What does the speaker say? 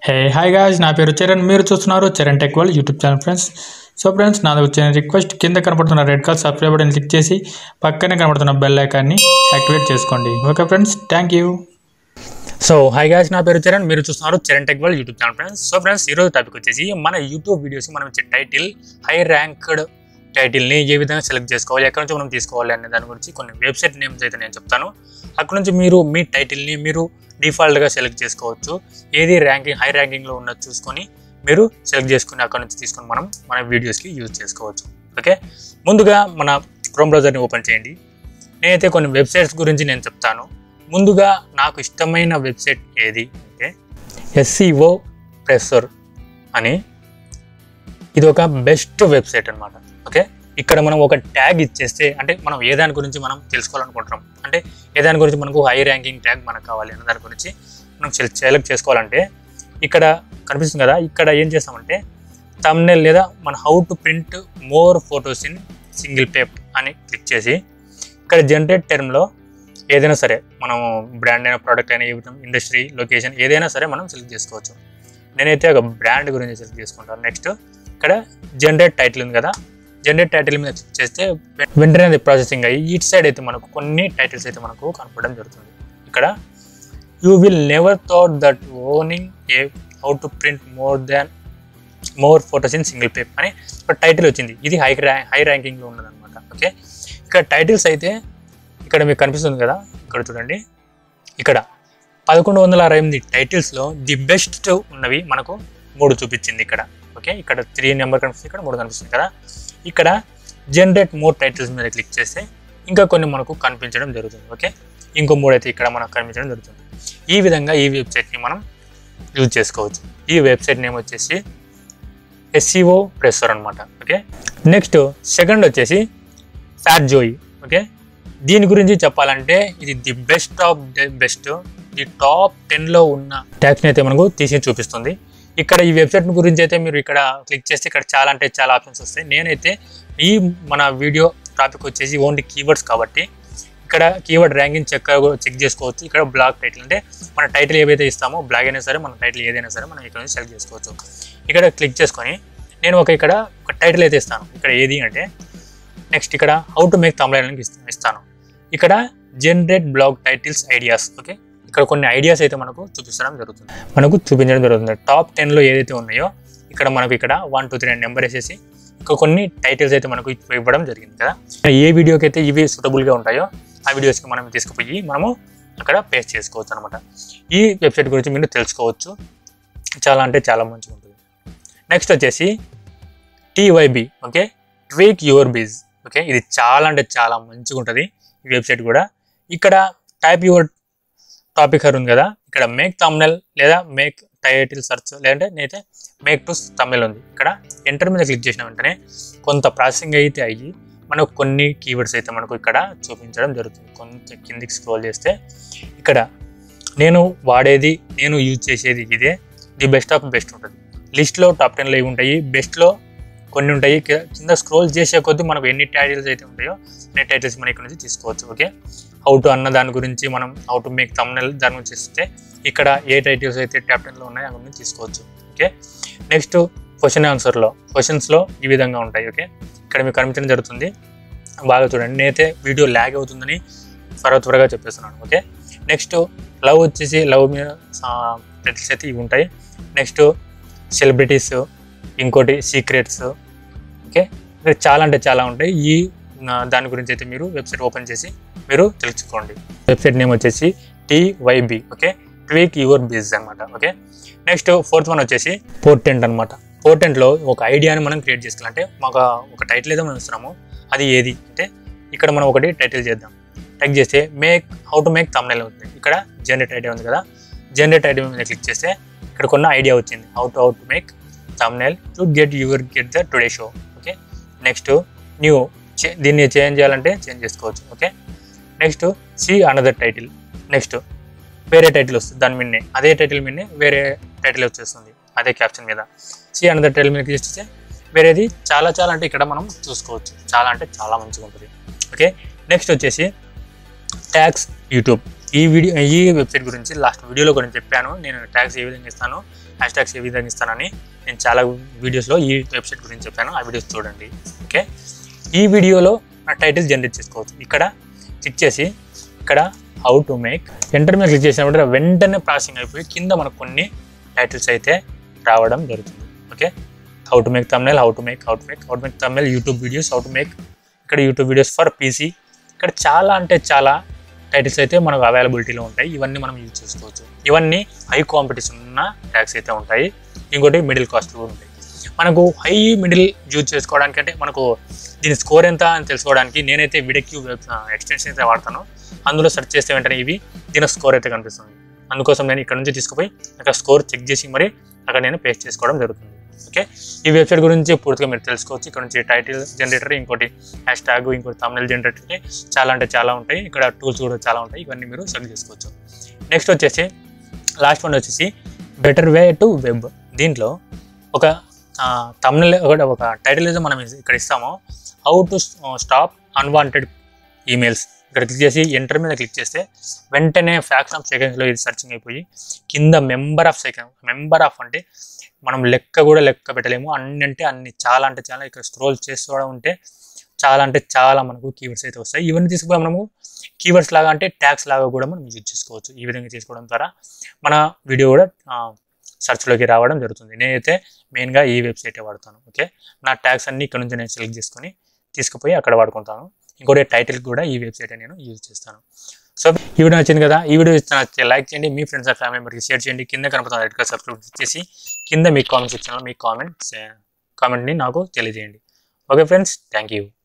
hey hi guys నా పేరు చరణ్ మీరు చూస్తున్నారు Charan tech world YouTube channel friends so friends నాది వచ్చిన రిక్వెస్ట్ కింద కనపడుతున్న red colour subscribe button click చేసి పక్కనే కనపడుతున్న బెల్ ఐకాన్ని యాక్టివేట్ చేసుకోండి okay friends thank you so hi guys నా పేరు చరణ్ మీరు చూస్తున్నారు Charan tech world YouTube channel friends so friends ఈరోజు టాపిక్ వచ్చేసి మన యూట్యూబ్ వీడియోస్కి మనం ఇచ్చే టైటిల్ హై ర్యాంక్డ్ టైటిల్ని ఏ విధంగా సెలెక్ట్ చేసుకోవాలి ఎక్కడి నుంచి మనం తీసుకోవాలి అనే దాని గురించి కొన్ని వెబ్సైట్ నేమ్స్ అయితే నేను చెప్తాను అక్కడ నుంచి మీరు మీ టైటిల్ని మీరు డిఫాల్ట్గా సెలెక్ట్ చేసుకోవచ్చు ఏది ర్యాంకింగ్ హై ర్యాంకింగ్లో ఉన్నది చూసుకొని మీరు సెలెక్ట్ చేసుకుని అక్కడ నుంచి తీసుకొని మనం మన వీడియోస్కి యూజ్ చేసుకోవచ్చు ఓకే ముందుగా మన క్రోమ్ బ్రౌజర్ని ఓపెన్ చేయండి నేనైతే కొన్ని వెబ్సైట్స్ గురించి నేను చెప్తాను ముందుగా నాకు ఇష్టమైన వెబ్సైట్ ఏది అంటే ఎస్సీఓ ప్రెసర్ అని ఇది ఒక బెస్ట్ వెబ్సైట్ అన్నమాట ఓకే ఇక్కడ మనం ఒక ట్యాగ్ ఇచ్చేస్తే అంటే మనం ఏ దాని గురించి మనం తెలుసుకోవాలనుకుంటున్నాం అంటే ఏ దాని గురించి మనకు హై ర్యాంకింగ్ ట్యాగ్ మనకు కావాలి అన్న దాని గురించి మనం సెలెక్ట్ చేసుకోవాలంటే ఇక్కడ కనిపిస్తుంది కదా ఇక్కడ ఏం చేస్తామంటే తమ్నెల్ లేదా మన how to print more photos in single page అని క్లిక్ చేసి ఇక్కడ జనరేట్ టర్మ్లో ఏదైనా సరే మనం బ్రాండ్ అయిన ప్రోడక్ట్ అయినా ఇండస్ట్రీ లొకేషన్ ఏదైనా సరే మనం సెలెక్ట్ చేసుకోవచ్చు నేనైతే ఒక బ్రాండ్ గురించి సెలెక్ట్ చేసుకుంటాను నెక్స్ట్ ఇక్కడ జనరేట్ టైటిల్ ఉంది కదా జనరేట్ టైటిల్ మీద క్లిక్ చేస్తే వెంటనే అది ప్రాసెసింగ్ అయ్యి ఇటు సైడ్ అయితే మనకు కొన్ని టైటిల్స్ అయితే మనకు కనపడడం జరుగుతుంది ఇక్కడ you will never thought that owning a how to print more than more photos in single page అని ఇక్కడ టైటిల్ వచ్చింది ఇది హై ర్యా హై ర్యాంకింగ్లో ఉన్నదన్నమాట ఓకే ఇక్కడ టైటిల్స్ అయితే ఇక్కడ మీకు కనిపిస్తుంది కదా ఇక్కడ చూడండి ఇక్కడ పదకొండు వందల అరవై ఎనిమిది టైటిల్స్లో ది బెస్ట్ ఉన్నవి మనకు మూడు చూపించింది ఇక్కడ ఓకే ఇక్కడ త్రీ నెంబర్ కనిపిస్తుంది ఇక్కడ మూడు కనిపిస్తుంది కదా ఇక్కడ జనరేట్ మోర్ టైటిల్స్ మీద క్లిక్ చేస్తే ఇంకా కొన్ని మనకు కనిపించడం జరుగుతుంది ఓకే ఇంకో మూడు అయితే ఇక్కడ మనకు కనిపించడం జరుగుతుంది ఈ విధంగా ఈ వెబ్సైట్ని మనం యూజ్ చేసుకోవచ్చు ఈ వెబ్సైట్ నేమ్ వచ్చేసి ఎస్సీఓ ప్రెసర్ అనమాట ఓకే నెక్స్ట్ సెకండ్ వచ్చేసి ఫ్యాట్ జోయి ఓకే దీని గురించి చెప్పాలంటే ఇది the best of the best the top టెన్లో ఉన్న ట్యాక్స్ని అయితే మనకు తీసి చూపిస్తుంది ఇక్కడ ఈ వెబ్సైట్ గురించి అయితే మీరు ఇక్కడ క్లిక్ చేస్తే ఇక్కడ చాలా అంటే చాలా ఆప్షన్స్ వస్తాయి నేనైతే ఈ మన వీడియో టాపిక్ వచ్చేసి ఓన్లీ కీవర్డ్స్ కాబట్టి ఇక్కడ కీవర్డ్ ర్యాంకింగ్ చెక్ చెక్ చేసుకోవచ్చు ఇక్కడ బ్లాగ్ టైటిల్ అంటే మన టైటిల్ ఏవైతే ఇస్తామో బ్లాగ్ అయినా సరే మన టైటిల్ ఏదైనా సరే మనం ఇక్కడ నుంచి సెలెక్ట్ చేసుకోవచ్చు ఇక్కడ క్లిక్ చేసుకొని నేను ఒక ఇక్కడ ఒక టైటిల్ అయితే ఇస్తాను ఇక్కడ ఏది అంటే నెక్స్ట్ ఇక్కడ హౌ టు మేక్ తమిళకి ఇస్తాను ఇక్కడ generate blog titles ideas okay ఇక్కడ కొన్ని ఐడియాస్ అయితే మనకు చూపించడం జరుగుతుంది మనకు చూపించడం జరుగుతుంది టాప్ టెన్లో ఏదైతే ఉన్నాయో ఇక్కడ మనకు ఇక్కడ వన్ టూ త్రీ నెంబర్ వేసేసి ఇంకా కొన్ని టైటిల్స్ అయితే మనకు ఇవ్వడం జరిగింది కదా ఏ వీడియోకి అయితే ఇవి సూటబుల్గా ఉంటాయో ఆ వీడియోస్కి మనం తీసుకుపోయి మనము అక్కడ పేస్ట్ చేసుకోవచ్చు అనమాట ఈ వెబ్సైట్ గురించి మీరు తెలుసుకోవచ్చు చాలా అంటే చాలా మంచిగా ఉంటుంది నెక్స్ట్ వచ్చేసి T Y B okay tweak your biz okay ఇది చాలా అంటే చాలా మంచిగా ఉంటుంది ఈ వెబ్సైట్ కూడా ఇక్కడ టైప్ యువర్ టాపిక్ హర్ ఉంది కదా ఇక్కడ మేక్ తమిళ్ లేదా మేక్ టైటిల్ సర్చ్ లేదంటే నేనైతే మేక్ టు తమిళ్ ఉంది ఇక్కడ ఎంటర్ మీద క్లిక్ చేసిన వెంటనే కొంత ప్రాసెసింగ్ అయితే అయ్యి మనకు కొన్ని కీవర్డ్స్ అయితే మనకు ఇక్కడ చూపించడం జరుగుతుంది కొంత కిందికి స్క్రోల్ చేస్తే ఇక్కడ నేను వాడేది నేను యూజ్ చేసేది ఇదే ది బెస్ట్ ఆఫ్ బెస్ట్ ఉంటుంది లిస్ట్లో టాప్ టెన్లో ఇవి ఉంటాయి బెస్ట్లో కొన్ని ఉంటాయి కి- కింద స్క్రోల్ చేసే కొద్దీ మనకు ఎన్ని టైటిల్స్ అయితే ఉంటాయో అన్ని టైటిల్స్ మనం ఇక్కడ నుంచి తీసుకోవచ్చు ఓకే హౌ టు అన్న దాని గురించి మనం హౌ టు మేక్ తమ్నెల్ దాని గురించి ఇస్తే ఇక్కడ ఏ టైటిల్స్ అయితే టాప్ టెన్లో ఉన్నాయో అవి నుంచి తీసుకోవచ్చు ఓకే నెక్స్ట్ క్వశ్చన్ ఆన్సర్లో క్వశ్చన్స్లో ఈ విధంగా ఉంటాయి ఓకే ఇక్కడ మీకు కనిపించడం జరుగుతుంది బాగా చూడండి నేనైతే వీడియో ల్యాగ్ అవుతుందని త్వర త్వరగా చెప్పేస్తున్నాను ఓకే నెక్స్ట్ లవ్ వచ్చేసి లవ్ మీద టైటిల్స్ అయితే ఇవి ఉంటాయి నెక్స్ట్ సెలబ్రిటీస్ ఇంకోటి సీక్రెట్స్ ఓకే ఇక్కడ చాలా అంటే చాలా ఉంటాయి ఈ నా- దాని గురించి అయితే మీరు వెబ్సైట్ ఓపెన్ చేసి మీరు తెలుసుకోండి వెబ్సైట్ నేమ్ వచ్చేసి T Y B okay tweak your biz అనమాట ఓకే నెక్స్ట్ ఫోర్త్ వన్ వచ్చేసి పోర్టెంట్ అనమాట పోర్టెంట్లో ఒక ఐడియాని మనం క్రియేట్ చేసుకోవాలంటే మాకు ఒక టైటిల్ ఏదో మనం ఇస్తున్నాము అది ఏది అంటే ఇక్కడ మనం ఒకటి టైటిల్ చేద్దాం టైప్ చేస్తే make how to make thumbnail ఉంది ఇక్కడ జనరేట్ ఐడియా ఉంది కదా జనరేట్ ఐడియా మీద క్లిక్ చేస్తే ఇక్కడ కొన్న ఐడియా వచ్చింది how to how to make thumbnail to get your get the today show okay next new దీన్ని చేంజ్ చేయాలంటే చేంజ్ చేసుకోవచ్చు okay next see another title next వేరే టైటిల్ వస్తుంది దాని మీదనే అదే టైటిల్ మీదనే వేరే టైటిల్ వచ్చేస్తుంది అదే క్యాప్షన్ మీద సి అనదర్ టైటిల్ మీద క్లిక్ చేస్తే వేరేది చాలా చాలా అంటే ఇక్కడ మనం చూసుకోవచ్చు చాలా అంటే చాలా మంచిగా ఉంటుంది ఓకే నెక్స్ట్ వచ్చేసి ట్యాక్స్ యూట్యూబ్ ఈ వీడియో ఈ వెబ్సైట్ గురించి లాస్ట్ వీడియోలో కూడా చెప్పాను నేను ట్యాగ్స్ ఏ విధంగా ఇస్తాను హ్యాష్ ట్యాగ్స్ ఏ విధంగా ఇస్తానని నేను చాలా వీడియోస్లో ఈ వెబ్సైట్ గురించి చెప్పాను ఆ వీడియోస్ చూడండి ఓకే ఈ వీడియోలో నా టైటిల్ జనరేట్ చేసుకోవచ్చు ఇక్కడ క్లిక్ చేసి ఇక్కడ హౌ టు మేక్ ఎంటర్ మీద క్లిక్ చేసినప్పుడు వెంటనే ప్రాసెసింగ్ అయిపోయి కింద మనకు కొన్ని టైటిల్స్ అయితే రావడం జరుగుతుంది okay how to make thumbnail how to make how to make how to make thumbnail YouTube videos how to make ఇక్కడ యూట్యూబ్ వీడియోస్ ఫర్ పీసీ ఇక్కడ చాలా అంటే చాలా టైటిల్స్ అయితే మనకు అవైలబిలిటీలో ఉంటాయి ఇవన్నీ మనం యూజ్ చేసుకోవచ్చు ఇవన్నీ హై కాంపిటీషన్ ఉన్న ట్యాగ్స్ అయితే ఉంటాయి ఇంకోటి మిడిల్ కాస్ట్ కూడా ఉంటాయి మనకు హై మిడిల్ యూజ్ చేసుకోవడానికి అంటే మనకు దీని స్కోర్ ఎంత అని తెలుసుకోవడానికి నేనైతే విడక్యూ వెబ్ ఎక్స్టెన్షన్ అయితే వాడతాను అందులో సెర్చ్ చేస్తే వెంటనే ఇవి దీని స్కోర్ అయితే కనిపిస్తుంది అందుకోసం నేను ఇక్కడ నుంచి తీసుకుపోయి అక్కడ స్కోర్ చెక్ చేసి మరి అక్కడ నేను పేస్ట్ చేసుకోవడం జరుగుతుంది ఓకే ఈ వెబ్సైట్ గురించి పూర్తిగా మీరు తెలుసుకోవచ్చు ఇక్కడ నుంచి టైటిల్ జనరేటర్ ఇంకోటి హ్యాష్ ట్యాగ్ ఇంకోటి తమిళ జనరేటర్ అంటే చాలా అంటే చాలా ఉంటాయి ఇక్కడ టూల్స్ కూడా చాలా ఉంటాయి ఇవన్నీ మీరు సెలెక్ట్ చేసుకోవచ్చు నెక్స్ట్ వచ్చేసి లాస్ట్ వన్ వచ్చేసి బెటర్ వే టు వెబ్ దీంట్లో ఒక తమిళ ఒకటి ఒక టైటిల్ అయితే మనం ఇక్కడ ఇస్తామో how to stop unwanted emails ఇక్కడ క్లిక్ చేసి ఎంటర్ మీద క్లిక్ చేస్తే వెంటనే ఫ్యాక్షన్ ఆఫ్ సెకండ్స్లో ఇది సర్చింగ్ అయిపోయి కింద member of second member of అంటే మనం లెక్క కూడా లెక్క పెట్టలేము అన్ని అంటే అన్ని చాలా అంటే చాలా ఇక్కడ స్క్రోల్ చేస్తూ ఉంటే చాలా అంటే చాలా మనకు కీవర్డ్స్ అయితే వస్తాయి ఇవన్నీ తీసుకుపోయి మనము కీవర్డ్స్ లాగా అంటే ట్యాగ్స్ లాగా కూడా మనం యూజ్ చేసుకోవచ్చు ఈ విధంగా చేసుకోవడం ద్వారా మన వీడియో కూడా సెర్చ్లోకి రావడం జరుగుతుంది నేనైతే మెయిన్గా ఈ వెబ్సైటే వాడతాను ఓకే నా ట్యాగ్స్ అన్ని ఇక్కడ నుంచి నేను సెలెక్ట్ చేసుకొని తీసుకుపోయి అక్కడ వాడుకుంటాను ఇంకోటి టైటిల్ కూడా ఈ వెబ్సైట్ నేను యూజ్ చేస్తాను సో ఈ వీడియో నచ్చింది కదా ఈ వీడియో నచ్చితే లైక్ చేయండి మీ ఫ్రెండ్స్ అండ్ ఫ్యామిలీ మెంబర్కి షేర్ చేయండి కింద కనపడుతున్న రెడ్ కలర్ సబ్స్క్రైబ్ చేసి కింద మీ కామెంట్ సెక్షన్లో మీ కామెంట్ కామెంట్ని నాకు తెలియజేయండి ఓకే ఫ్రెండ్స్ థ్యాంక్ యూ